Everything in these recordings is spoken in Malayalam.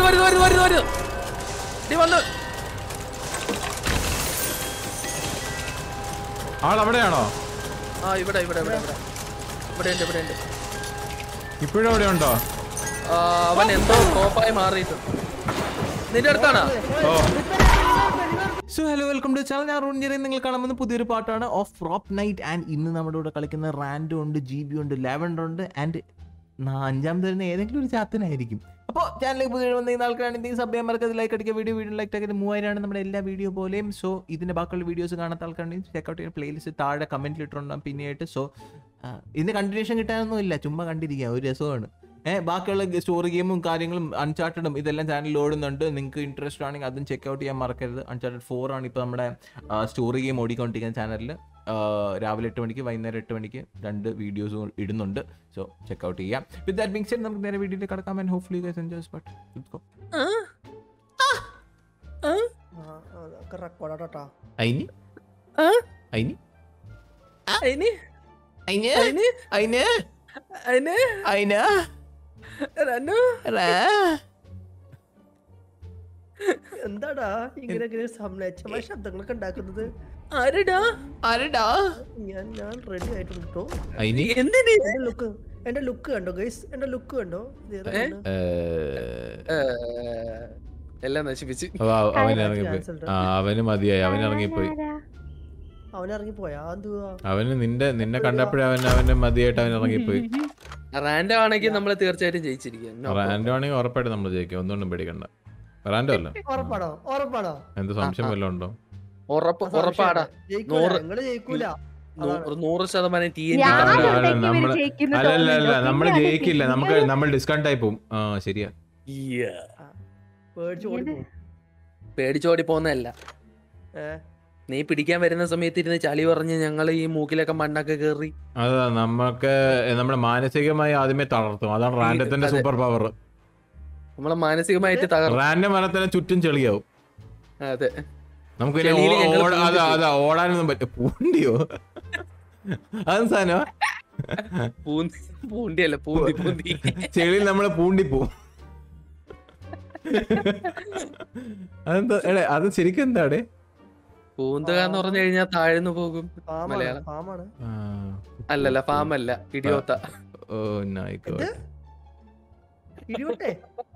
വരുന്നു വരുന്നു വരുന്നു വരുന്നു നീ വന്നു ആൾ അവിടെയാണോ ആ ഇവിടെ ഇവിടെ ഇവിടെ ഇവിടെ ഇവിടെ ഉണ്ട് ഇവിടെ ഉണ്ട് ഇപ്പോഴും അവിടെ ഉണ്ടോ ആ, അവൻ എന്തോ ടോപ്പായി മാറിയിട്ടുണ്ട് നിന്റെ അടുത്താണോ ഓ so hello welcome to channel ഞാൻ റൂൺ നിങ്ങൾ കാണുന്നത് പുതിയൊരു പാട്ടാണ് ഓഫ് റോപ്പ് നൈറ്റ് ആൻഡ് ഇന്ന് നമ്മുടെ കൂടെ കളിക്കുന്ന റാൻഡോ ഉണ്ട് ജി ബി ഉണ്ട് ലെവൻഡർ ഉണ്ട് ആൻഡ് അഞ്ചാമത് വരുന്ന ഏതെങ്കിലും ഒരു ചാത്തനായിരിക്കും അപ്പോൾ ചാനലിലേക്ക് പുതിയ വന്ന ആൾക്കാരാണെങ്കിൽ സബ് ചെയ്യാൻ മറക്കത് ലൈക്ക് അടിക്കുക വീഡിയോ വീഡിയോ ലൈക്ക് ആക്കിയത് മൂവായിരമാണ് നമ്മുടെ എല്ലാ വീഡിയോ പോലെയും സോ ഇതിന്റെ ബാക്കിയുള്ള വീഡിയോസ് കാണാത്ത ആൾക്കാരുണ്ടെങ്കിൽ ചെക്കൗട്ട് ചെയ്യുന്ന പ്ലേലിസ്റ്റ് താഴെ കമന്റിൽ ഇട്ടുണ്ടാകും പിന്നെയായിട്ട് സോ ഇതിന് കണ്ടിന്യൂഷൻ കിട്ടാനൊന്നും ഇല്ല ചുമ്മാ കണ്ടിരിക്കുക ഒരു രസമാണ് ഏഹ് ബാക്കിയുള്ള സ്റ്റോറി ഗെയിമും കാര്യങ്ങളും അൺചാർട്ടഡും ഇതെല്ലാം ചാനലിൽ ഓടുന്നുണ്ട് നിങ്ങൾക്ക് ഇൻട്രസ്റ്റ് ആണെങ്കിൽ അതും ചെക്ക് ഔട്ട് ചെയ്യാൻ മറക്കരുത് അൺചാർട്ടഡ് ഫോർ ആണ് ഇപ്പോൾ നമ്മുടെ സ്റ്റോറി ഗെയിം ഓടിക്കൊണ്ടിരിക്കുന്ന ചാനലിൽ രാവിലെ എട്ട് മണിക്ക് വൈകുന്നേരം എട്ട് മണിക്ക് രണ്ട് വീഡിയോസ് ഇടുന്നുണ്ട് സോ ചെക്ക് ഔട്ട് ചെയ്യാം വിത്ത് ദാറ്റ് ബിങ് സെഡ് നമുക്ക് നേരെ വീഡിയോയിൽ കിടക്കാം and hopefully guys enjoys but റെക്കോർഡാട്ടോ അയിനി ആ? അയിനി അതിന് അയിന് അതിന് അയിന് അതിന് അയിന രണ്ടു എന്താടാ ഇങ്ങനെ ഇങ്ങനെ സംലക്ഷമായ ശബ്ദങ്ങളൊക്കെ ഉണ്ടാക്കുന്നത് ആരടാ ആരടാ ഞാൻ ഞാൻ റെഡി ആയിട്ടുണ്ട് കേട്ടോ അയിനി എന്തിന് എന്റെ ലുക്ക് എന്റെ ലുക്ക് കണ്ടോ ഗൈസ് എന്റെ ലുക്ക് കണ്ടോ ഇത് ഏതാ ഏ? കണ്ണ്? ഏ, എല്ലാം നശിപ്പിച്ച് അവൻ ഇറങ്ങിപ്പോയി ആ അവന് മതിയായി അവൻ ഇറങ്ങിപ്പോയി അവൻ ഇറങ്ങി പോയാ എന്തുവാ അവന് നിന്റെ നിന്നെ കണ്ടപ്പോഴേ അവൻ അവന് മതിയായിട്ട് അവൻ ഇറങ്ങിപ്പോയി റാൻഡം ആണെങ്കിൽ നമ്മൾ തീർച്ചയായിട്ടും ജയിച്ചിരിക്കും No problem. റാൻഡോ ആണെങ്കിൽ ഉറപ്പായിട്ട് നമ്മൾ ജയിക്കും ഒന്നുകൊണ്ടും പേടിക്കണ്ട റാൻഡോ അല്ല ഉറപ്പാണോ ഉറപ്പാണോ എന്ത് സംശയം ആ. വല്ലതും ഉണ്ടോ ഉറപ്പ് ഉറപ്പാടാ ജയിക്കൂല നൂറ്. നിങ്ങള് ജയിക്കൂല നൂറ് നൂറ് ശതമാനം ടി എൻ ഞാൻ- ജി അല്ല, ഞാനുണ്ടെങ്കിൽ ഇവര് നമ്മള് ജയിക്കുന്നു അല്ല അല്ല അല്ല തോന്നുന്നുണ്ടോ? നമ്മൾ പിന്നെ ജയിക്കില്ല അത് നമുക്ക് നമ്മൾ ഡിസ്കൗണ്ട് ആയി പോവും ആ ശരിയാ പേടിച്ച് ഓടി പോകും പേടിച്ചോടി പോന്നല്ല ഏ നീ പിടിക്കാൻ വരുന്ന സമയത്ത് ഇരുന്ന് ചളി പറഞ്ഞ് ഞങ്ങൾ ഈ മൂക്കിലൊക്കെ മണ്ണൊക്കെ കേറി അതാ നമുക്ക് നമ്മുടെ മാനസികമായി ആദ്യമേ തളർത്തും അതാണ് റാൻഡത്തിന്റെ അതെ. സൂപ്പർ പവർ നമ്മളെ മാനസികമായിട്ട് തകർന്നു റാൻഡം വനത്തിന് ചുറ്റും ചെളിയാവും അതെ നമുക്ക് ചെളിയില് ഞങ്ങള് അതാ പൂണ്ടിപ്പോയി. അതാ ഓടാനൊന്നും പറ്റും പൂണ്ടിയോ അത് സാധനം പൂന്തി പൂണ്ടിയല്ല പൂന്തി പൂന്തി ചെളിയിൽ നമ്മള് പൂണ്ടിപ്പോവും അതെന്താ എടേ അത് ശരിക്കും എന്താടേ പൂന്തുക എന്ന് പറഞ്ഞു കഴിഞ്ഞാൽ താഴ്ന്നു പോകും ഫാമാണ് മലയാളം. ഫാമാണ് ആ, അല്ലല്ല ഫാം അല്ല ഇടിയോത്ത ഓ നായിക്കോട്ടെ എന്ത്? ഇടിയോട്ടെ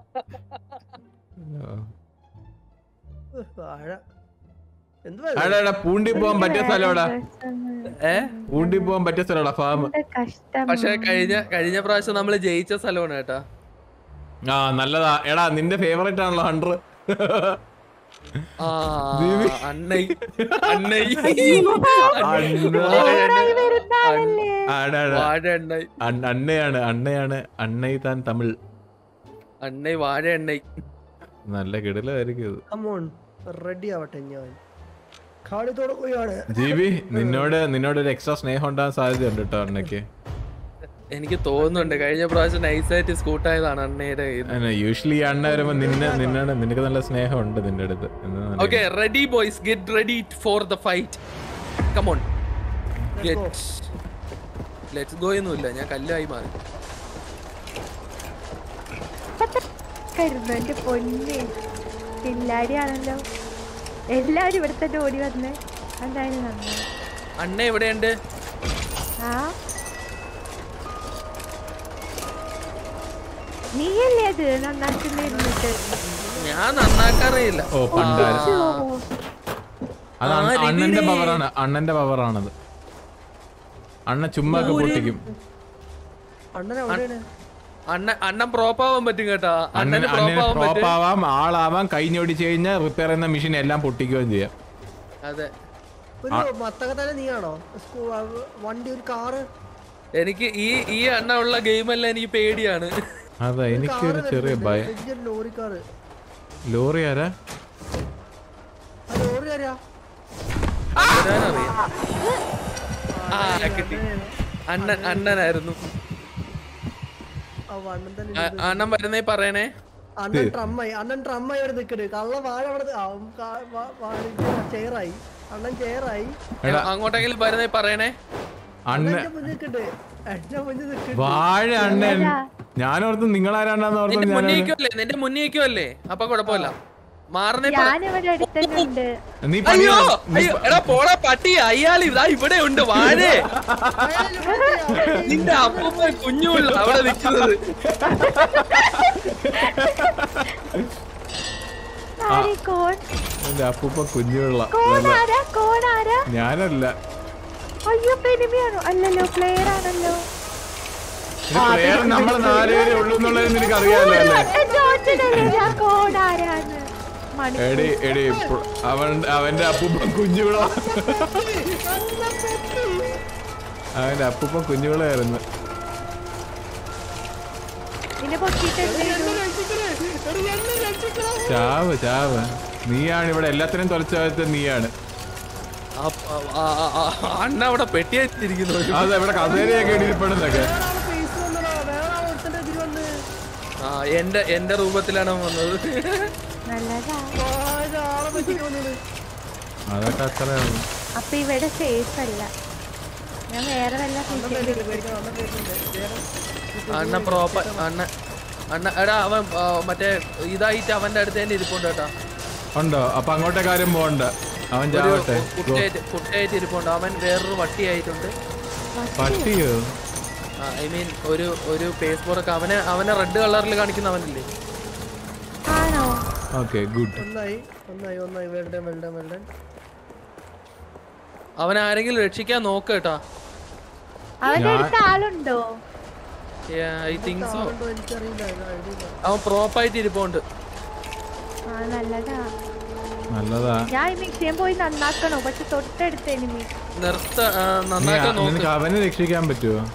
ഓ. ഉഹ്, വാഴ എന്തുവാ എടാ, എടാ, പൂണ്ടി പോകാൻ പറ്റിയ സ്ഥലമാടാ ഏ പൂണ്ടി പോകാൻ പറ്റിയ സ്ഥലമാടാ ഫാം എന്ത് കഷ്ടം പക്ഷെ കഴിഞ്ഞ കഴിഞ്ഞ പ്രാവശ്യം നമ്മൾ ജയിച്ച സ്ഥലമാണ് കേട്ടാ ആ നല്ലതാ എടാ നിന്റെ ഫേവറേറ്റ് ആണല്ലോ ഹണ്ടർ ആ ദീപി. അണ്ണൈ അണ്ണൈ ഓടായി വരുന്നാളല്ലേ വാഴ എണ്ണൈ അണ്ണയാണ് അണ്ണയാണ് അണ്ണയി താൻ തമിഴ് അണ്ണൈ വാഴ എണ്ണൈ നല്ല കിടലായിരിക്കും ഇത് കമോൺ റെഡി ആവട്ടെ ഞാൻ കാടിത്തോടെ പോയാണ് ജീബി നിന്നോട് നിന്നോട് ഒരു എക്സ്ട്രാ സ്നേഹം ഉണ്ടാകാൻ സാധ്യതയുണ്ട് കേട്ടോ അണ്ണയ്ക്ക് എനിക്ക് തോന്നുന്നുണ്ട് കഴിഞ്ഞ പ്രാവശ്യം നൈസായിട്ട് സ്കൂട്ടായതാണ് അണ്ണയുടെ യൂഷ്വലി അണ്ണ വരുമ്പോ നിന്നെ നിന്നോട് നിനക്ക് നല്ല സ്നേഹമുണ്ട് നിന്റെ അടുത്ത് എന്ന് അറിയാം. Okay ready boys get ready for the fight come on get let's go ഒന്നുമില്ല ഞാൻ കല്ലായി മാറി കരുന്നു എന്റെ പൊന്നെ പിള്ളാരിയാണല്ലോ എല്ലാരും ഇവിടെ തന്നെ ഓടി വന്ന് എന്തായാലും നന്നായി അണ്ണ എവിടെയുണ്ട് ആ നീയല്ലേ അത് നന്നാക്കുന്നിരുന്നിട്ട് ഞാൻ നന്നാക്കാറേയില്ല ഓ പണ്ടാര ഓ, അത് അണ്ണ- ആ, അണ്ണന്റെ രീതിയില്. പവറാണ് അണ്ണന്റെ പവറാണത് അണ്ണ ചുമ്മാ ഒക്കെ ഒരു- പൊട്ടിക്കും അണ്ണൻ എവിടെയാണ് അണ്ണ അണ്ണൻ പ്രോപ്പ് ആവാൻ പറ്റും കേട്ടാ അണ്ണൻ അണ്ണന് അണ്ണന് പ്രോപ്പ് ആവാൻ പ്രോപ്പ് പറ്റും ആവാം ആളാവാം കഴിഞ്ഞൊടിച്ച് കഴിഞ്ഞാൽ റിപ്പയർ ചെയ്യുന്ന മെഷീൻ എല്ലാം പൊട്ടിക്കുകയും ചെയ്യാം അതെ ഒരു മത്തക തന്നെ നീയാണോ സ്കൂ- ആ, വണ്ടി ഒരു കാറ് എനിക്ക് ഈ ഈ അണ്ണ ഉള്ള ഗെയിമെല്ലാം എനിക്ക് പേടിയാണ് അതാ എനിക്കൊരു ചെറിയ ഭയം വലിയൊരു ലോറി കാറ് ലോറി ആരാ ആ ലോറി ആരാ വരാനറിയാം. ആ കിട്ടി അണ്ണൻ അണ്ണനായിരുന്നു ആ വണ്ണൻ തന്നെ അ- അണ്ണൻ വരുന്നേ പറയണേ അണ്ണൻ ട്രമ്മായി അണ്ണൻ ട്രമ്മായി അവിടെ നിക്കണ് കള്ള വാഴ അവിടെ നി- ആ, കാ- വാ- വാ- ചെയറായി അണ്ണൻ ചെയറായി എടാ അങ്ങോട്ടെങ്കിലും വരുന്നേ പറയണേ അണ്ണ അണ്ണന്റെ മുന്നിൽ നിക്കണ്ട് എന്റെ മുന്നിൽ നിൽക്കുന്നു വാഴ അണ്ണൻ ഏതാ? ഞാനോർത്ത് നിങ്ങളാരാണെന്ന് ഓർത്ത് നിന്റെ ഞാൻ മുന്നേക്കുമല്ലേ നിന്റെ മുന്നേക്കുമല്ലേ അപ്പൊ കുഴപ്പമില്ല മാറുന്നേ പറ- ഞാനിവിടെ അടുത്തുണ്ട് നീ പണി അയ്യോ നീ അയ്യോ എടാ പോടാ പട്ടി അയാൾ ഇതാ ഇവിടെ ഉണ്ട് വാഴേ നിന്റെ അപ്പൂപ്പ കുഞ്ഞുള്ള അവിടെ നിൽക്കുന്നത് ആരെ കോൺ എന്റെ അപ്പൂപ്പ കുഞ്ഞുള്ള കോൺ ആരാ കോൺ ആരാ ഞാനല്ല അയ്യോ പെരുമയാണോ അല്ലല്ലോ പ്ലെയർ ആണല്ലോ പ്ലെയർ നമ്മൾ നാലുപേരെ ഉള്ളൂ എന്നുള്ളത് നിനക്ക് അറിയാലോ അല്ലേ ചോദിച്ചതല്ലേ ഞാൻ കോൺ ആരാന്ന് മണി എടി എടി പ്ര- അവൻ അവന്റെ അപ്പൂപ്പ കുഞ്ഞുവിള അവന്റെ അപ്പൂപ്പ കുഞ്ഞുവിളായിരുന്നു നിന്നെ പൊക്കിയിട്ടുണ്ട് ചാവ് ചാവ് നീയാണ് ഇവിടെ എല്ലാത്തിനും തുറച്ചു നീയാണ് അപ്പ- ആ, ആ, ആ, ആ, അണ്ണ അവിടെ പെട്ടിയായിട്ടിരിക്കുന്നു ഒരു- അത് ഇവിടെ കസേരയൊക്കെ ഇടിപ്പെടുന്നൊക്കെ ഫേസ് വന്നടാ വേറെ ആൾ ഒരുത്തന്റെ ഇതിൽ വന്ന് ആ എന്റെ എന്റെ രൂപത്തിലാണ് അവൻ വന്നത് നല്ലതാ വാഴ ആളെ പറ്റിക്ക് വന്നത് അതൊക്കെ അത്രയാണ് അപ്പൊ ഇവിടെ സേഫ് അല്ല ഞാൻ വേറെ വല്ല ഫീച്ചേഴ്സ് പേടിക്കണം അണ്ണൻ പേടിക്കുന്നുണ്ട് വേറെ അണ്ണ പ്രോപ്പർ അണ്ണ അണ്ണ എടാ അവൻ ആ, മറ്റേ ഇതായിട്ട് അവന്റെ അടുത്ത് തന്നെ ഇരിപ്പുണ്ട് കേട്ടാ ഉണ്ടോ അപ്പൊ അങ്ങോട്ടേ കാര്യം പോകണ്ട അവൻ ഒരു ചാവട്ടെ കുട്ടിയായിട്ട് കുട്ടിയായിട്ട് ഇരിപ്പുണ്ട് അവൻ വേറൊരു വട്ടിയായിട്ടുണ്ട് പട്ടിയോ ഐ മീൻ ഒരു ഒരു ഫേസ്ബുക്ക് അവനെ അവനെ റെഡ് കളറിൽ കാണിക്കുന്ന അവനില്ലേ ആണോ ഓക്കെ ഗുഡ് ഒന്നായി ഒന്നായി ഒന്നായി വെൽഡൻ വെൽഡൻ വെൽഡൻ അവൻ ആരെങ്കിലും രക്ഷിക്കാൻ നോക്ക് കേട്ടാ അവന്റെ ഞാൻ- അടുത്ത് ആളുണ്ടോ ഐ തിങ്ക് സോ ആളുണ്ടോ എനിക്കറിയില്ല ഐഡിയ ഇല്ല അവൻ പ്രോപ്പായിട്ട് ഇരിപ്പുണ്ട് ആ നല്ലതാ നല്ലതാ ഞാൻ ഈ മിക്സിയം പോയി നന്നാക്കണോ പക്ഷെ തൊട്ടടുത്ത് എനിമി നിർത്ത ആ, നീ- നന്നാക്കാൻ നോക്ക് നിനക്ക് അവനെ രക്ഷിക്കാൻ പറ്റുമോ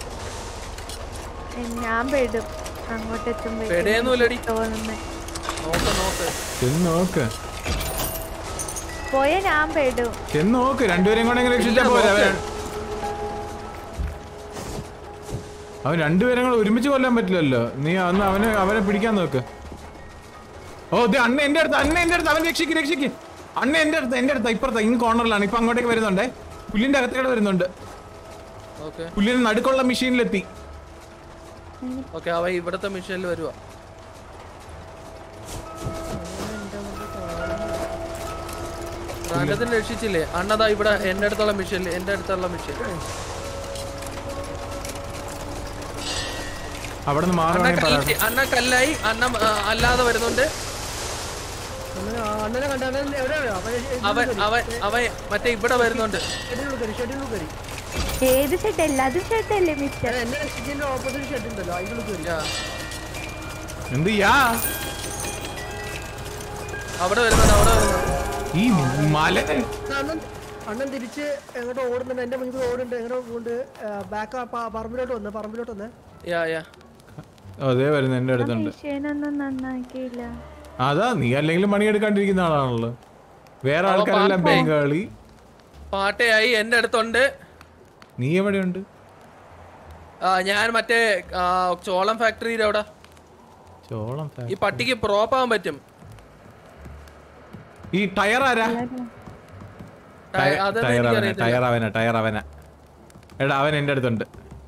ഞാൻ പെടും അങ്ങോട്ട് എത്തുമ്പോ പെടുകയൊന്നുമില്ലടി. തോന്നുന്നു നോക്ക് നോക്ക് ചെന്ന് നോക്ക് പോയ ഞാൻ പെടും ചെന്ന് നോക്ക് രണ്ടുപേരെയും കൂടെ എങ്ങനെ രക്ഷിച്ചാ ഇല്ല, പോരെ നോക്ക്. അവൻ അവൻ രണ്ടുപേരും കൂടെ ഒരുമിച്ച് കൊല്ലാൻ പറ്റില്ലല്ലോ നീ അന്ന് അവനെ അവനെ പിടിക്കാൻ നോക്ക് ഓ ഇത് അണ്ണ എന്റെ അടുത്ത് അണ്ണ എന്റെ അടുത്ത് അവൻ രക്ഷിക്ക് രക്ഷിക്ക് അണ്ണ എന്റെ അടുത്ത് എന്റെ അടുത്ത് ഇപ്പുറത്ത് ഇന്ന് കോർണറിലാണ് ഇപ്പൊ അങ്ങോട്ടേക്ക് വരുന്നുണ്ടേ പുല്ലിന്റെ അകത്തേക്ക് വരുന്നുണ്ട് ഓക്കെ പുല്ലിന് നടുക്കുള്ള മെഷീനിലെത്തി ഓക്കെ അവ ഇവിടത്തെ മിഷനിൽ വരുവാ റാൻഡത്തിന് രക്ഷിച്ചില്ലേ അണ്ണതാ ഇവിടെ എന്റെ അടുത്തുള്ള മിഷനിൽ എന്റെ അടുത്തുള്ള മിഷൻ അവിടെ നിന്ന് അണ്ണ മാറുവാണെങ്കിൽ പറയാം കല്ലായി അണ്ണ കല്ലായി അണ്ണ ആ, അല്ലാതെ വരുന്നുണ്ട് അണ്ണനെ ആ, അണ്ണനെ കണ്ട അണ്ണൻ എവിടെയാ അവൻ അവൻ അവൻ മറ്റേ ഇവിടെ വരുന്നുണ്ട് ഷെഡിൽ കയറി ഷെഡിൽ കയറി ഏത് ഷെഡല്ല അതും ഷെഡല്ലേ മിസ്റ്റർ എന്നെ ഷെഡിന്റെ ഓപ്പോസിറ്റ് ഷെഡ് ഉണ്ടല്ലോ അതിൽ കയറി യാ. എന്ത് യാ അവിടെ വരുന്നുണ്ട് അവിടെ വരുന്നുണ്ട് ഈ മല അണ്ണൻ അണ്ണൻ തിരിച്ച് എങ്ങോട്ടോ ഓടുന്നുണ്ട് എന്റെ മുന്നിൽ ഓടുന്നുണ്ട് എങ്ങോട്ടോ കൊണ്ട് ബാക്ക് പറമ്പിലോട്ട് വന്ന് പറമ്പിലോട്ട് വന്ന് യാ യാ അതേ വരുന്നു എന്റെ അടുത്തുണ്ട് മിഷീനൊന്നും നന്നാക്കിയില്ല അതാ നീ അല്ലെങ്കിലും പണിയെടുക്കാണ്ടിരിക്കുന്ന ആളാണല്ലോ വേറെ അവ ആൾക്കാരെല്ലാം പാമ്പേ. ബംഗാളി പാട്ടയായി എന്റെ അടുത്തുണ്ട് നീ എവിടെയുണ്ട് ആ ഞാൻ മറ്റേ ആ, ചോളം ഫാക്ടറിയുടെ അവിടെ ചോളം ഈ ഫാക്ടറി. പട്ടിക്ക് പ്രോപ്പ് ആവാൻ പറ്റും ഈ ടയർ ആരാ ടയ- അതൊന്നും ടയർ അവന എനിക്കറിയത്തില്ല. ടയർ അവന ടയർ അവന എടാ അവൻ എന്റെ അടുത്തുണ്ട്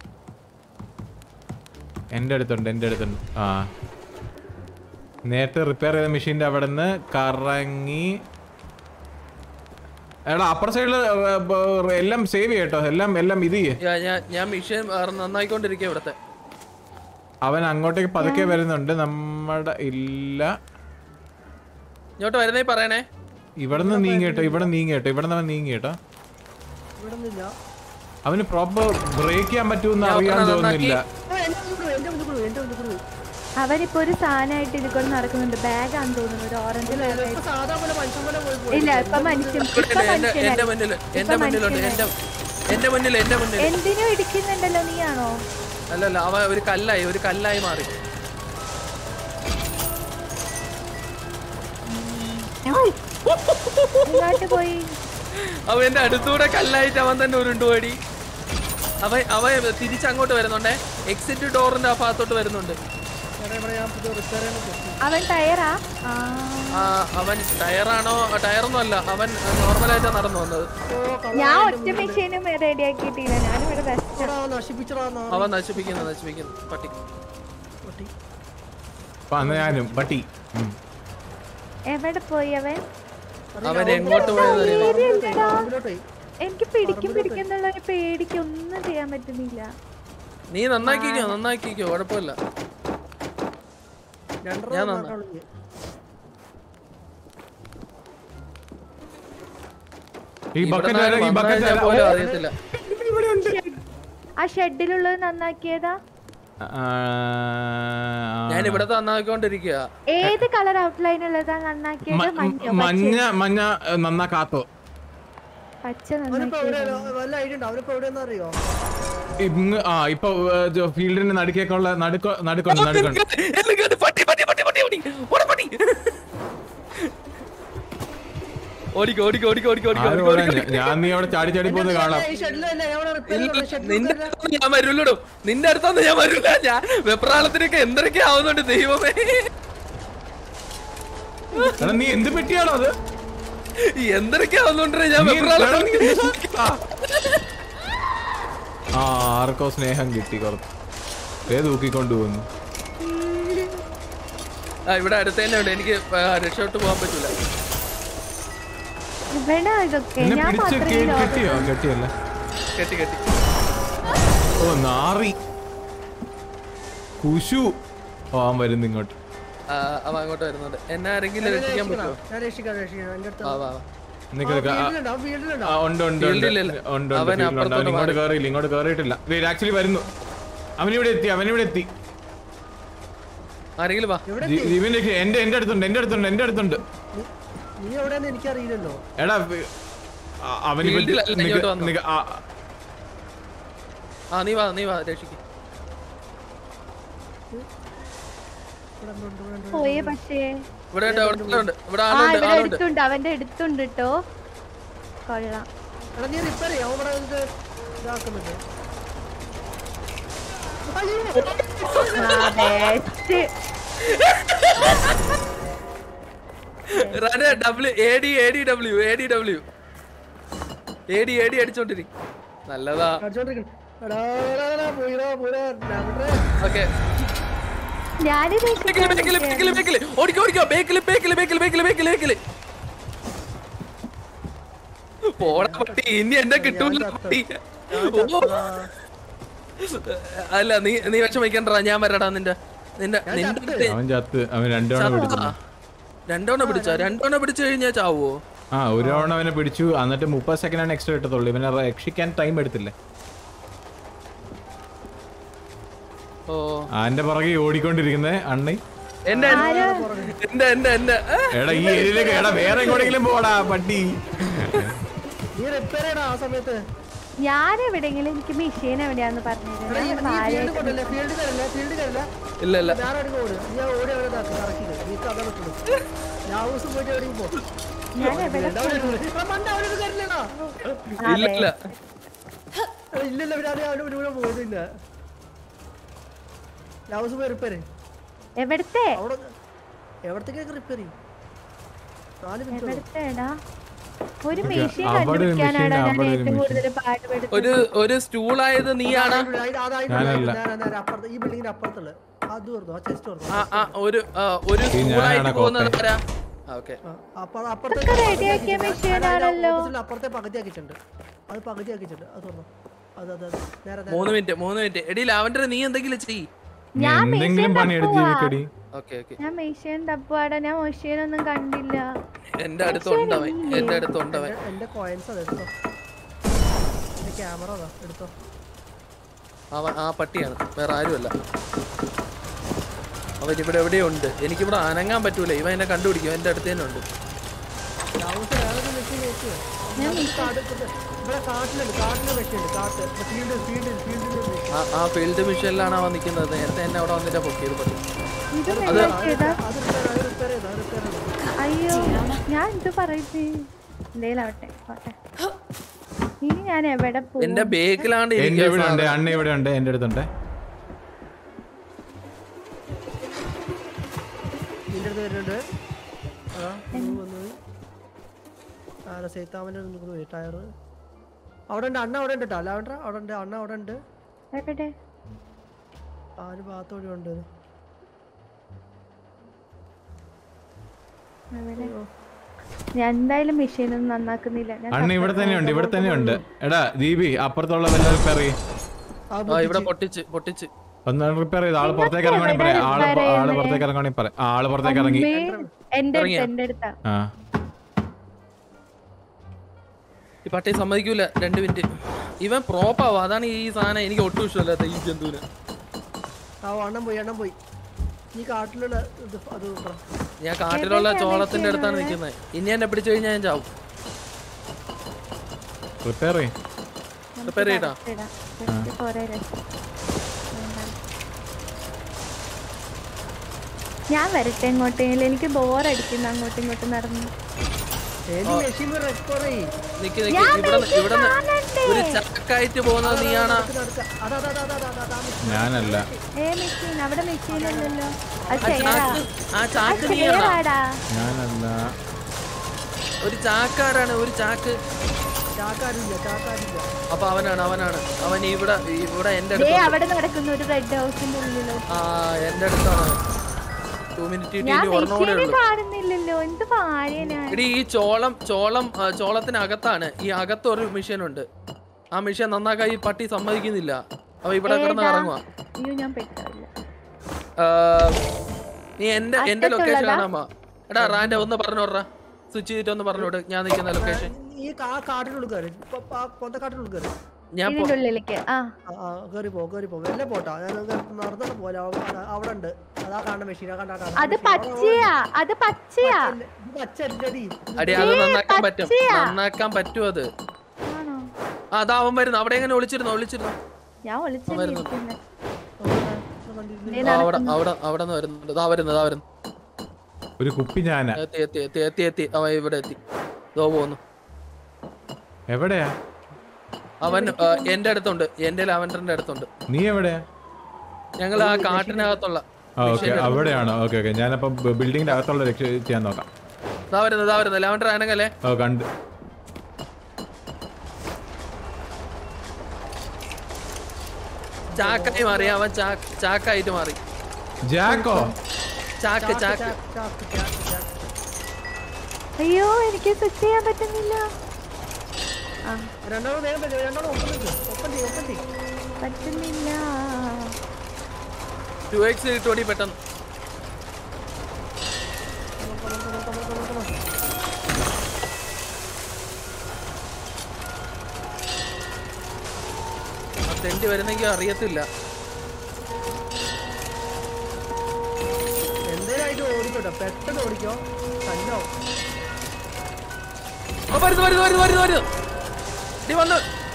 എന്റെ അടുത്തുണ്ട് എന്റെ അടുത്തുണ്ട് ആ നേരത്തെ റിപ്പയർ ചെയ്ത മെഷീന്റെ അവിടെ നിന്ന് കറങ്ങി എടാ അപ്പുറ സൈഡില് എല്ലാം സേവ് ചെയ്യട്ടോ എല്ലാം എല്ലാം ഇത് ചെയ്യേ യാ, ഞാൻ ഞാൻ മിഷൻ നന്നായിക്കൊണ്ടിരിക്കുക ഇവിടത്തെ അവൻ അങ്ങോട്ടേക്ക് പതുക്കെ വരുന്നുണ്ട് നമ്മുടെ ഇല്ല ഇങ്ങോട്ട് വരുന്നേ പറയണേ ഇവിടെ നിന്ന് നീങ്ങിട്ടോ ഇവിടെ നീങ്ങിട്ടോ ഇവിടെ നിന്ന് അവൻ നീങ്ങിട്ടോ ഇവിടെ നിന്നില്ല അവന് പ്രോപ്പർ ബ്രേക്ക് ചെയ്യാൻ പറ്റുമെന്ന് ഞാൻ അറിയാൻ ഒരെണ്ണം തോന്നുന്നില്ല ആ, എന്റെ മുന്നിൽ കൂടെ, എന്റെ മുന്നിൽ കൂടെ, എന്റെ മുന്നിൽ കൂടെ. അവനിപ്പോ ഒരു സാധനമായിട്ട് ഇതിക്കൊണ്ട് നടക്കുന്നുണ്ട് ബാഗാന്ന് തോന്നുന്നു ഒരു ഓറഞ്ച് ഇല്ല, ഇല്ല, ഇപ്പൊ സാധാ പോലെ മനുഷ്യൻ പോലെ പോയി പോയി. ഇല്ല ഇപ്പൊ മനുഷ്യൻ ഇപ്പൊ എന്റെ എന്റെ മനുഷ്യനായി മുന്നിൽ എന്റെ ഇപ്പൊ മുന്നിലുണ്ട് എന്റെ എന്റെ മുന്നിൽ എന്റെ മുന്നിൽ എന്തിനും ഇടിക്കുന്നുണ്ടല്ലോ നീയാണോ അല്ലല്ല അവ ഒരു കല്ലായി ഒരു കല്ലായി മാറി ഇങ്ങോട്ട് പോയി അവൻ എന്റെ അടുത്തൂടെ കല്ലായിട്ട് അവൻ തന്നെ ഉരുണ്ടുപോടി അവൻ അവൻ തിരിച്ചങ്ങോട്ട് വരുന്നുണ്ടേ എക്സിറ്റ് ഡോറിന്റെ ആ ഭാഗത്തോട്ട് വരുന്നുണ്ട് എടാ, ഇവിടെ ഞാൻ പുതിയ റിപ്പയർ ചെയ്യാൻ പറ്റും അവൻ ടയറാ ആ ആ, അവൻ ടയറാണോ ടയറൊന്നും അല്ല അവൻ നോർമലായിട്ടാണ് നടന്നു വന്നത് ഓ, കള്ളൻ ഞാൻ അതിന്റെ ഒറ്റ മുന്നിൽ മെഷീനും റെഡി ആക്കിയിട്ടില്ല ഞാനിവിടെ ബെസ്റ്റ് എടാ, നശിപ്പിച്ചടാ നാ- അവൻ നശിപ്പിക്കുന്നു നശിപ്പിക്കുന്നു പട്ടി പൊട്ടി. അപ്പൊ അന്ന് ഞാനും പട്ടി ഉം. എവിടെ പോയി അവൻ അവൻ എങ്ങോട്ട് പോയെന്ന് അറിയില്ല പറമ്പിലോട്ടേ, പറമ്പിലോട്ടേ. എനിക്ക് പിടിക്കും പിടിക്കും എന്നുള്ള ഒരു പേടിക്ക് ഒന്നും ചെയ്യാൻ പറ്റുന്നില്ല നീ നന്നാക്കിക്കോ നന്നാക്കിക്കോ കുഴപ്പമില്ല രണ്ടര ഞാൻ നന്നാക്കാനുള്ളൂ ഇനി. ഈ ഇവിടെ ബക്കറ്റ് നിന്ന് ഈ വന്നു ബക്കറ്റ് കഴിഞ്ഞാൽ പോലും അറിയത്തില്ല ആ ഷെഡിലുള്ളത് നന്നാക്കിയതാ ആ, ഞാൻ ഇവിടെ നന്നാക്കിക്കൊണ്ടിരിക്കുക ഏത് കളർ ഔട്ട്ലൈൻ ഉള്ളതാ നന്നാക്കിയത് മ- മഞ്ഞ മഞ്ഞ മഞ്ഞ ഏ, നന്നാക്കാത്തോ പച്ച അവനിപ്പോ നന്നാക്കിയത് എവിടെയാ? വല്ല ഐഡിയ ഉണ്ടോ അവനിപ്പോ എവിടെയെന്ന് അറിയോ ഇങ്ങ് ആ ഇപ്പൊ ഫീൽഡിന്റെ നടുക്കേക്കുള്ള നടുക്ക നടുക്കുണ്ട് നടുക്കുണ്ട് പട്ടി പട്ടി പട്ടി പട്ടി പട്ടി ഓടാ പട്ടി ഓടിക്കോ ഓടിക്കോ ഓടിക്കോ ഓടിക്കോ ഓടിക്കോ ആരും ഓടിക്കോ, ഓടാൻ ഓടിക്കോ ഞാൻ- ഞാൻ നീ അവിടെ ചാടി ചാടി പോകുന്നത് കാണാം ഈ ഷെഡിലല്ലേ ഞാൻ അവിടെ റിപ്പയർ ഇല്ല, ചെയ്തോളാം, ഷെഡിൽ നിന്റെ റിപ്പയർ അടുത്തൊന്നും ഞാൻ വരൂല്ലടോ നിന്റെ അടുത്തൊന്നും ഞാൻ വരൂല ഞാൻ വെപ്രാളത്തിനൊക്കെ എന്തൊക്കെ ആവുന്നുണ്ട് ദൈവമേ എടാ നീ എന്ത് പെട്ടിയാണോ അത് എന്തൊക്കെ ആവുന്നുണ്ട് ഞാൻ നീ- എടാ, നീ വെപ്രാളത്തിൽ എന്ത് സാ- ആ ആർക്കോ സ്നേഹം കിട്ടി കുറച്ച് ഏ തൂക്കിക്കൊണ്ട് പോകുന്നു ആ ഇവിടെ അടുത്ത് തന്നെ ഉണ്ട് എനിക്ക് ആ, രക്ഷപ്പെട്ട് പോകാൻ പറ്റൂല ഇവിടെ ഇതൊക്കെ എന്നെ ഞാൻ പിടിച്ച് മാത്രമേ കേ- ലോകം- കെട്ടിയോ കെട്ടിയല്ല കെട്ടി കെട്ടി ഓ നാറി കുശു ഓ അവൻ വരുന്നു ഇങ്ങോട്ട് ആ, അവൻ അങ്ങോട്ട് വരുന്നുണ്ട് എന്നെ ആരെങ്കിലും രക്ഷിക്കാൻ പറ്റുമോ ഞാൻ രക്ഷിക്കാം രക്ഷിക്കാം എന്റെ അടുത്ത് വാ വാ വാ. നിനക്ക് ഇത് കാ- ഫീൽഡിലുണ്ടോ അവൻ ഫീൽഡിലുണ്ടോ ആ, ഉണ്ട് ഉണ്ട് ഉണ്ട് ഫീൽഡിലില്ല. ഉണ്ട് ഉണ്ട് അവൻ ഫീൽഡിലുണ്ട്. അവൻ അപ്പുറത്തോട്ട് ഇങ്ങോട്ട് മാറി. കയറിയില്ല ഇങ്ങോട്ട് കയറിയിട്ടില്ല ആക്ച്വലി വരുന്നു അവനിവിടെ എത്തി അവനിവിടെ എത്തി ആരെങ്കിലും വാ എവിടെ ജി- ജീവൻ രക്ഷ എന്റെ എന്റെ അടുത്തുണ്ട് എന്റെ അടുത്തുണ്ട് എന്റെ അടുത്തുണ്ട് നീ- നീ എവിടെയാന്ന് എനിക്കറിയില്ലല്ലോ എടാ വി- ആ, അവനിപ്പോ ഫീൽഡിലല്ല, നിക്ക്- ഇങ്ങോട്ട് വന്നോ. നിക്ക്- ആ, ആ നീ വാ നീ വാ രക്ഷിക്ക് ഇവിടെ ഉണ്ട്, ഇവിടെ ഉണ്ട്. പോയേ പക്ഷേ ഇവിടെ ഉണ്ട് ഇവിടെ ഉണ്ട് ഇവിടെ ആ ആളുണ്ട് ഇവിടെ ആളുണ്ട് എടുത്തുണ്ട് അവന്റെ എടുത്തുണ്ട് കേട്ടോ കൊള്ളാം എടാ നീ റിപ്പയർ ചെയ്യാം അവൻ ഇവിടെ ഇത് ഇതാക്കുന്നുണ്ട് അയ്യോ. ആ, best. W A D A D W A D W A D A D അടിച്ചോണ്ടിരി നല്ലതാ അടിച്ചോണ്ടിരിക്കുന്നു. എടാ, എടാ, എടാ, പോയിടാ, പോയിടാ. അവിടെ. ഓക്കെ ഞാനിത് ബേക്കില് ബേക്കില് ബേക്കില് ബേക്കില് ഓടിക്കോ ഓടിക്കോ ബേക്കില് ബേക്കില് ബേക്കില് ബേക്കില് ബേക്കില് ബേക്കില് പോടാ പട്ടി ഇനി എന്നെ കിട്ടൂല പട്ടി ഓ. അല്ല നീ നീ വിഷമിക്കണ്ടാ ഞാൻ വരടാ നിന്റെ നിന്റെ നിന്റെ അടുത്ത് അവൻ ചത്ത് അവൻ രണ്ടോണം പിടിച്ചു ചത്താ? രണ്ടെണ്ണം പിടിച്ചോ രണ്ടെണ്ണം പിടിച്ചു കഴിഞ്ഞാ ചാവോ ആ ഒരു തവണ അവനെ പിടിച്ചു എന്നിട്ട് മുപ്പത് സെക്കൻഡ് ആണ് എക്സ്ട്രാ കിട്ടത്തുള്ളൂ ഇവനെ രക്ഷിക്കാൻ ടൈം എടുത്തില്ലേ ഓ അവന്റെ പുറകെ ഓടിക്കൊണ്ടിരിക്കുന്നേ അണ്ണി എന്റെ എന്റെ എന്റെ എന്റെ ഏ? എടാ ഈ ഏരിയയിലേക്ക് എടാ വേറെ എങ്ങോട്ടെങ്കിലും പോടാ പട്ടി നീ റിപ്പയർ ചെയ്യടാ ആ സമയത്ത് ഞാൻ എവിടെയെങ്കിലും എനിക്ക് മെഷീൻ എവിടെയാന്ന് എടാ, ഈ- നീ പറഞ്ഞത് ഫീൽഡ് കൊണ്ടല്ലേ ഫീൽഡ് കയറില്ല ഫീൽഡ് കയറില്ല ഇല്ല ഇല്ല വേറെ എവിടെയും ഓട് ഞാൻ ഓടി അവിടെ ഇതാക്കി കറക്കിയത് നീ കഥ വെക്കുന്നു ഞാൻ ഹൗസ് പോയിട്ട് എവിടെയും പോ ഞാൻ എവിടെ എടാ, അവിടെ ഇരുന്ന്. എടാ, മണ്ട അവിടെ കയറില്ലടാ ഇല്ല ഇല്ല എടാ, ഇല്ലില്ല പിന്നെ അത് അവിടെ ഇവിടെ പോകുന്നില്ല ഞാൻ ഹൗസ് പോയി റിപ്പയർ എവിടത്തെ അവിടെ എവിടത്തേക്കൊക്കെ റിപ്പയർ ചെയ്യും നാല് മിനിറ്റ് എവിടത്തേടാ ഒരു മെഷീൻ അവിടെ ഒരു കണ്ടുപിടിക്കാനാണ് machine, ഞാൻ അവിടെ ഒരു ഏറ്റവും machine. കൂടുതൽ പാടുപെടുന്നത് ഒരു ഒരു സ്റ്റൂളായത് നീയാണ് ഞാനല്ല. അപ്പുറത്ത് ഈ ബിൽഡിങ്ങിന്റെ അപ്പുറത്തുള്ള അത് ഓർന്നു ആ ചെസ്റ്റ് ഓർന്നു ആ ആ ഒരു ആ, ഒരു ഈ ഞാനാണ് സ്റ്റൂളായിട്ട് പോകുന്നത് കോപ്പൻ. ആരാ ഓക്കെ അപ്പുറത്തെ ഇതൊക്കെ റെഡിയാക്കിയ machine ആണല്ലോ. അപ്പുറത്തെ പകുതി ആക്കിയിട്ടുണ്ട് അത് പകുതി ആക്കിയിട്ടുണ്ട് അത് തുറന്നു അത് അത് അത് നേരെ നേരെ. മൂന്ന് മിനിറ്റ് മൂന്ന് മിനിറ്റ് എടി ലാവൻഡർ നീ എന്തെങ്കിലും ചെയ് ഞാൻ എന്തെങ്കിലും മെഷീൻ പണിയെടുത്ത് തപ്പുവാ ജീവിക്കടി ഓക്കെ ഓക്കെ ഞാൻ മെഷീൻ തപ്പുവാടാ ഞാൻ മെഷീൻ ഒന്നും കണ്ടില്ല എന്റെ അടുത്തുണ്ടവൻ എന്റെ അടുത്തുണ്ടവൻ എന്റെ- എന്റെ കോയിൻസ് അത് എടുത്തോ എന്റെ ക്യാമറ അതാ എടുത്തോ അവൻ ആ പട്ടിയാണ് വേറെ ആരുമല്ല അവൻ ഇവിടെ എവിടെയോ ഉണ്ട് എനിക്കിവിടെ അനങ്ങാൻ പറ്റൂല ഇവൻ എന്നെ കണ്ടുപിടിക്കും എന്റെ അടുത്ത് തന്നെ ഉണ്ട് ഹൗസ് വേറെ മെഷീൻ നോക്കിയോ ഇവിടെ കാട്ടിലുണ്ട് കാട്ടിലെ മെഷീൻ ഉണ്ട് കാട്ട് ഫീൽഡ് ഫീൽഡ് ഫീൽഡിൽ ആ ആ ഫീൽഡ് മിഷനിലാണ് അവൻ നിൽക്കുന്നത് നേരത്തെ എന്നെ അവിടെ വന്നിട്ടാ പൊക്കിയത് പട്ടി ഇത് റെഡിയാക്കിയതാ അത് റിപ്പയർ അത് റിപ്പയർ ചെയ്താ റിപ്പയർ ചെയ്താ അയ്യോ ഞാൻ ഇത് പറയുന്നേ എന്തേലാവട്ടെ പോട്ടെ ഇനി ഞാൻ എവിടെ പോകും എന്റെ ബേക്കിലാണ്ട് എന്റെ ഇവിടെ ഉണ്ട് ഇരിക്കുന്നത് അണ്ണ ഇവിടെ ഉണ്ട് എന്റെ അടുത്തുണ്ട് നിന്റെ അടുത്ത് വരുന്നുണ്ട് അതാ ഇത് വന്നത് ആരാ സേത്താമൻ്റെ നിൽക്കുന്നു ടയർ അവിടെ ഉണ്ട് അണ്ണ അവിടെ ഉണ്ട് കേട്ടോ ലാവണ്ട അവിടെ ഉണ്ട് അണ്ണ അവിടെ ഉണ്ട് എവിടെ ആ ഒരു ഭാഗത്തോടെ ഉണ്ട് എവിടെ ഞാൻ എന്തായാലും മെഷീൻ ഒന്നും നന്നാക്കുന്നില്ല ഞാൻ അണ്ണ ഇവിടെ തന്നെ ഉണ്ട് ഇവിടെ തന്നെ ഉണ്ട് എടാ ദീപി അപ്പുറത്തുള്ള വല്ല റിപ്പയർ ചെയ്യ് ആ ആ ഇവിടെ പൊട്ടിച്ച് പൊട്ടിച്ച് ഒന്ന് റിപ്പയർ ചെയ്ത് ആള് പുറത്തേക്ക് ഇറങ്ങണി പറയാം ആള് പൊ- ആള് പുറത്തേക്ക് ഇറങ്ങണി പറയാം ആ, ആള് പുറത്തേക്ക് ഇറങ്ങി അമ്മേ, എന്റെ അടുത്ത് ഇറങ്ങിയോ? എന്റെ അടുത്താ ആ ഈ പട്ടി സമ്മതിക്കൂല രണ്ട് മിനിറ്റ് ഇവൻ പ്രോപ്പാവും അതാണ് ഈ സാധനം എനിക്ക് ഒട്ടും ഇഷ്ടമല്ലാത്ത ഈ ജന്തുവിന് ആ അണ്ണൻ പോയി അണ്ണൻ പോയി ഈ കാട്ടിലുള്ള ഇത് അത് പറ. ഞാൻ കാട്ടിലുള്ള ചോളത്തിന്റെ അടുത്താണ് നിൽക്കുന്നത് ഇനി എന്നെ പിടിച്ചു കഴിഞ്ഞാൽ ഞാൻ ചാവും റിപ്പയർ ചെയ്യ് റിപ്പയർ ചെയ്യട്ടാ ഇടാം. ജസ്റ്റ് കുറേ രസം. വേണ്ട. ഞാൻ വരട്ടെ എങ്ങോട്ടെങ്കിലും എനിക്ക് ബോറടിക്കുന്നു അങ്ങോട്ടും ഇങ്ങോട്ടും നടന്നു ഏനി മെഷീൻ റെസ്റ്റോർ ചെയ്യ് നിക്ക് നിക്ക് ഇവിടെ ഇവിടെ ഒരു ചക്കായിട്ട് പോകുന്നത് നീയാണാ നടക്ക അതാ അതാ അതാ അതാ അതാ അതാ മെഷീൻ ഞാനല്ല ഏ മെഷീൻ അവിടെ മെഷീൻ അല്ലല്ലോ അത് ആ ചെയറാ ചാക്ക് ആ ചാക്ക് നീയാണാ ചെയറാടാ ഞാനല്ല ഒരു ചാക്കാരാണ് ഒരു ചാക്ക് ചാക്കാരില്ല ചാക്കാരില്ല അപ്പൊ അവനാണ് അവനാണ് അവൻ ഇവിടെ ഇവിടെ എന്റെ ദേ അടുത്ത് അവിടെ നടക്കുന്ന ഒരു റെഡ് ഹൗസിന്റെ ഉള്ളിലോ ആ എന്റെ അടുത്താണ് ടു മിനിറ്റ് ഞാൻ ഇനി ഒരെണ്ണം കൂടെ മെഷീനെ ഉള്ളു കാണുന്നില്ലല്ലോ എന്ത് പാടിയ ഞാൻ എടി ഈ ചോളം ചോളം ആ, ചോളത്തിനകത്താണ് ഈ അകത്ത് ഒരു മെഷീൻ ഉണ്ട് ആ മെഷീൻ നന്നാക്കാൻ ഈ പട്ടി സമ്മതിക്കുന്നില്ല അവ ഇവിടെ കിടന്ന് ഏതാ? ഇറങ്ങുക അയ്യോ ഞാൻ പെട്ടില്ല നീ എന്റെ എന്റെ ലൊക്കേഷൻ അറ്റത്തുള്ളതാ? കാണാമോ എടാ റാൻഡ് ഒന്ന് പറഞ്ഞോടാ സ്വിച്ച് ചെയ്തിട്ട് ഒന്ന് പറഞ്ഞോട് ഞാൻ നിൽക്കുന്ന ലൊക്കേഷൻ ഈ കാ കാട്ടിനുള്ളിൽ കയറി പൊന്തക്കാട്ടിനുള്ളിൽ കയറി ഞാൻ പോ- ഇതിന്റെ ഉള്ളിലേക്ക് ആ ആ ആ കയറി പോ കയറി പോ വെല്ല പോട്ടാ ഞാൻ നടന്നിട്ട് പോലെ അവിടെ ഉണ്ട് അതാ കാണുന്ന മെഷീൻ ആ കണ്ടാ അത് പച്ചയാ അത് പച്ചയാ പച്ചല്ലടി അടി അത് നന്നാക്കാൻ പറ്റും പച്ചയാ. നന്നാക്കാൻ പറ്റും അത് ആണോ ആ, അതാ അവൻ വരുന്നു അവിടെ എങ്ങനെ ഒളിച്ചിരുന്നു ഒളിച്ചിരുന്നു ഞാൻ ഒളിച്ചിരിക്കുന്നത് ആ, അവിടെ അവിടെ അവിടെ നിന്ന് വരുന്നുണ്ട് ഇതാ വരുന്നു ഇതാ വരുന്നു ഒരു കുപ്പി ഞാനാ എത്തി എത്തി എത്തി എത്തി എത്തി അവൻ ഇവിടെ എത്തി ഇതോ പോന്നു എവിടെയാ അവൻ ആ, എന്റെ അടുത്തുണ്ട് എന്റെ ലാവൻഡറിന്റെ അടുത്തുണ്ട് നീ എവിടെയാ ഞങ്ങൾ ആ കാട്ടിനകത്തുള്ള ആ ഓക്കെ അവിടെയാണോ ഓക്കെ ഓക്കെ ഞാനപ്പോ ബിൽഡിങ്ങിന്റെ അകത്തുള്ള രക്ഷ ചെയ്യാൻ നോക്കാം ഇതാ വരുന്നത് ഇതാ വരുന്നത് ലാവൻഡർ ആനങ്ങല്ലേ ഓ കണ്ട് ചാക്കായി മാറി അവൻ ചാക്ക് ചാക്കായിട്ട് മാറി ജാക്കോ ചാക്ക് ചാക്ക് അയ്യോ എനിക്ക് സ്വിച്ച് ചെയ്യാൻ പറ്റുന്നില്ല ആ രണ്ടാമത് വേഗം പറ്റും രണ്ടാമത് ഒപ്പം നിൽക്ക് ഒപ്പം ചെയ്യും ഒപ്പം ചെയ്യും പറ്റുന്നില്ല ടു എക്സ് കിട്ടോടി പെട്ടെന്ന് ആ തെണ്ടി വരുന്നെങ്കിൽ അറിയത്തില്ല എന്തേലായിട്ട് ഓടിക്കോട്ടെ പെട്ടെന്ന് ഓടിക്കോ തന്നോ ഓ, വരുന്നു വരുന്നു വരുന്നു വരുന്നു വരുന്നു ഡി വന്നു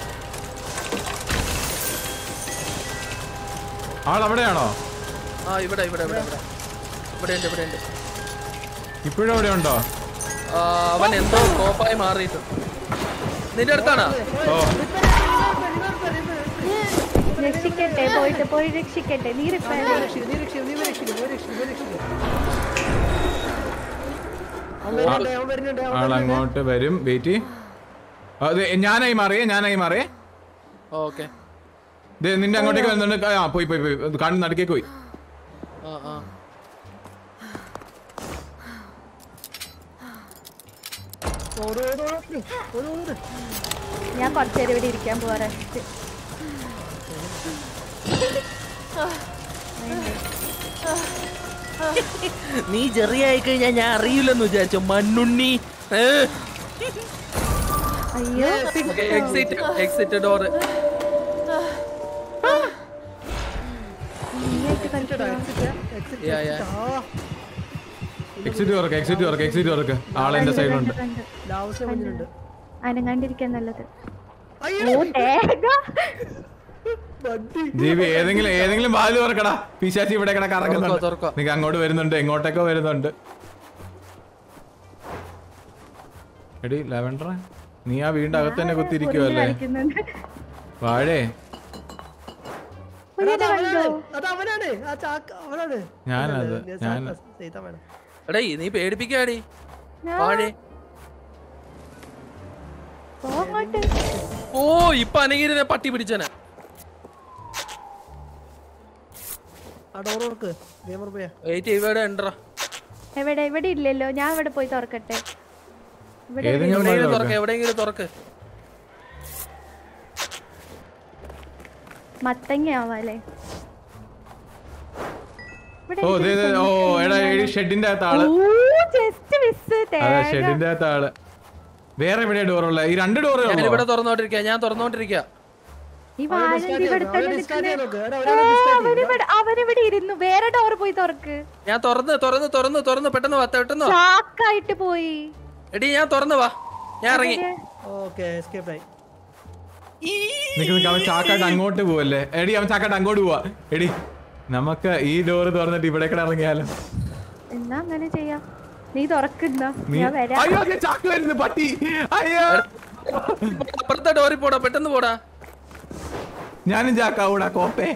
ആൾ അവിടെയാണോ ആ ഇവിടെ ഇവിടെ ഇവിടെ ഇവിടെ ഇവിടെ ഉണ്ട് ഇവിടെ ഉണ്ട് ഇപ്പോഴും അവിടെ ഉണ്ടോ ആ, അവൻ എന്തോ ടോപ്പായി മാറിയിട്ടുണ്ട് നിന്റെ അടുത്താണോ ഓ രക്ഷിക്കട്ടെ പോയിട്ട് പോയി രക്ഷിക്കട്ടെ നീ റിപ്പയർ നീ രക്ഷിക്കും നീ രക്ഷിക്കും നീ രക്ഷിക്കും നീ രക്ഷിക്കും നീ രക്ഷിക്കും അവൻ വരുന്നുണ്ട് അവൻ വരുന്നുണ്ട് അവൻ ആൾ അങ്ങോട്ട് വരും വെയിറ്റ് അതെ ഞാനായി മാറിയേ ഞാനായി മാറിയേ ഓക്കെ ദേ നിന്റെ അങ്ങോട്ടേക്ക് വരുന്നുണ്ട് ആ പോയി പോയി പോയി കാണുന്ന നടുക്കേക്ക് പോയി ആ ആ ഓട് ഓട് ഓട് ഓട് ഓട് ഞാൻ കുറച്ചേരം ഇവിടെ ഇരിക്കാൻ പോവാ റെസ്റ്റ് നീ ചെറിയായി കഴിഞ്ഞാൽ ഞാൻ അറിയില്ലെന്ന് വിചാരിച്ചു മണ്ണുണ്ണി അയ്യോ എക്സിറ്റ് എക്സിറ്റ് ഡോറ് നീയായിട്ട് കളിക്കണോ? എക്സിറ്റ് യാ യാ ആ എക്സിറ്റ് തുറക്ക് എക്സിറ്റ് തുറക്ക് എക്സിറ്റ് തുറക്ക് ആളെന്റെ സൈഡിലുണ്ട് കണ്ട്. ലാവസിനെ മുന്നിലുണ്ട് അനങ്ങാണ്ടിരിക്കാൻ നല്ലത് അയ്യോ ഓ തേങ്ങ വണ്ടി ദീപി ഏതെങ്കിലും ഏതെങ്കിലും വാല് തുറക്കടാ പിശാച്ചി ഇവിടെ കിടക്ക് തുറക്കോ, ഇറങ്ങുന്നുണ്ട് തുറക്കോ. നിനക്ക് അങ്ങോട്ട് വരുന്നുണ്ട് എങ്ങോട്ടേക്കോ വരുന്നുണ്ട് എടി ലെവൻഡർ നീ ആ വീടിന്റെ അകത്ത് തന്നെ കുത്തിയിരിക്കുവല്ലേ കളിക്കുന്നുണ്ട് വാഴേ കുഞ്ഞിനെ അത് കണ്ടോ അവനാണ് അത് അവനാണ് ആ ചാക്ക് അവനാണ് ഞാനത് ഞാൻ ഞാൻ ചെയ്താ വേണം എടേ നീ പേടിപ്പിക്കാടി ആ, വാഴേ പോ അങ്ങോട്ട് ഓ ഇപ്പൊ അനഗീരനെ പട്ടി പിടിച്ചനെ ആ ഡോർ തുറക്ക് ഗെയിമർ പോയാ വെയിറ്റ് ഇവിടെ ഉണ്ടോ എവിടെ ഇവിടെ ഇല്ലല്ലോ ഞാൻ ഇവിടെ പോയി തുറക്കട്ടെ ഇവിടെ ഏതെങ്കിലും എവിടെയെങ്കിലും വഴി തുറക്ക് തുറക്ക്. എവിടെയെങ്കിലും തുറക്ക് മത്തങ്ങ ആവാല്ലേ ഇവിടെ ഓ ദേ, ദേ, ഓ എടാ ഈ ഷെഡിന്റെ അകത്ത് ആള് ജസ്റ്റ് മിസ് അതെ ഷെഡിന്റെ അകത്ത് ആള് വേറെ എവിടെയാ ഡോറുള്ള ഈ രണ്ട് ഡോറേ ഞാൻ ഉള്ളൂ ഇവിടെ തുറന്നോണ്ടിരിക്കുക ഞാൻ തുറന്നോണ്ടിരിക്കുക ഈ വാഴന്റെ ഇവിടെ തന്നെ ഡിസ്കാർഡ് ചെയ്യാൻ നോക്ക് എടാ ഓ, അവനിവിടെ അവനിവിടെ ഇരുന്നു വേറെ ഡോർ പോയി തുറക്ക് ഞാൻ തുറന്ന് തുറന്ന് തുറന്ന് തുറന്ന് പെട്ടെന്ന് വാ പെട്ടെന്ന് വാ ചാക്കായിട്ട് പോയി എടി ഞാൻ തുറന്ന് വാ ഞാൻ ഇറങ്ങി ഓക്കെ എസ്കേപ്പ് ആയി നിക്ക് നിക്ക് അവൻ ചാക്കാട്ട് അങ്ങോട്ട് പോവല്ലേ എടി അവൻ ചാക്കാട്ട് അങ്ങോട്ട് പോവാ എടി നമുക്ക് ഈ ഡോറ് തുറന്നിട്ട് ഇവിടെ കൂടെ ഇറങ്ങിയാലോ എന്നാ അങ്ങനെ ചെയ്യാം നീ തുറക്കുന്ന നീ ഞാൻ വരാം അയ്യോ ദേ ചാക്ക് വരുന്നു പട്ടി അയ്യോ അപ്പുറത്തെ ഡോറിൽ പോടാ പെട്ടെന്ന് പോടാ ഞാനും ചാക്കാവൂടാ കോപ്പേ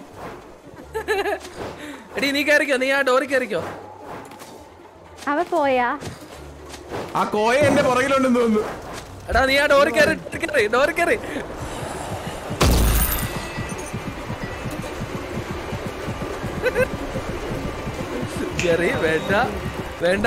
എടി നീ കയറിക്കോ നീ ആ ഡോറിൽ കയറിക്കോ അവ പോയാ ആ കോയ എന്റെ പുറകിലുണ്ടെന്ന് തോന്നുന്നു എടാ നീ ആ ഡോറിൽ കയറി കയറി ഡോറിൽ കയറി കയറി വേണ്ട വേണ്ട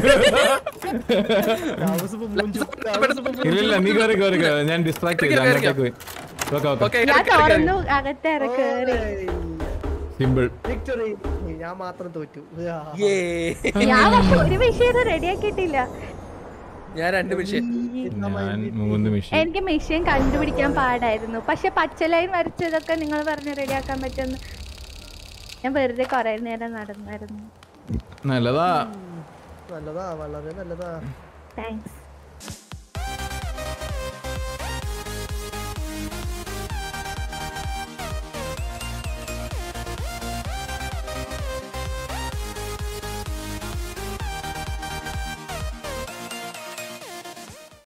താമസം ഇപ്പൊ മൂഞ്ചു. താമസം ഇപ്പൊ ഇല്ലില്ല നീ കയറി കയറി കയറി ഞാൻ ഡിസ്ട്രാക്ട് ചെയ്തു കേറി, അങ്ങോട്ടേക്ക് പോയി ഓക്കെ ഓക്കെ ഓക്കെ ഞാൻ തുറന്നു അകത്തേറെ കേറി സിമ്പിൾ വിക്ടറി ഞാൻ മാത്രം തോറ്റു ആ. ഞാൻ പക്ഷെ ഒരു വിഷയം റെഡിയാക്കിയിട്ടില്ല ഞാൻ രണ്ട് വിഷയം ഞാൻ മൂന്ന് മിഷൻ എനിക്ക് മെഷീൻ കണ്ടുപിടിക്കാൻ പാടായിരുന്നു പക്ഷെ പച്ച ലൈൻ വരച്ചതൊക്കെ നിങ്ങൾ പറഞ്ഞ് റെഡിയാക്കാൻ പറ്റുമെന്ന് ഞാൻ വെറുതെ കുറെ നേരം നടന്നായിരുന്നു നല്ലതാ നല്ലതാ വളരെ നല്ലതാ താങ്ക്സ്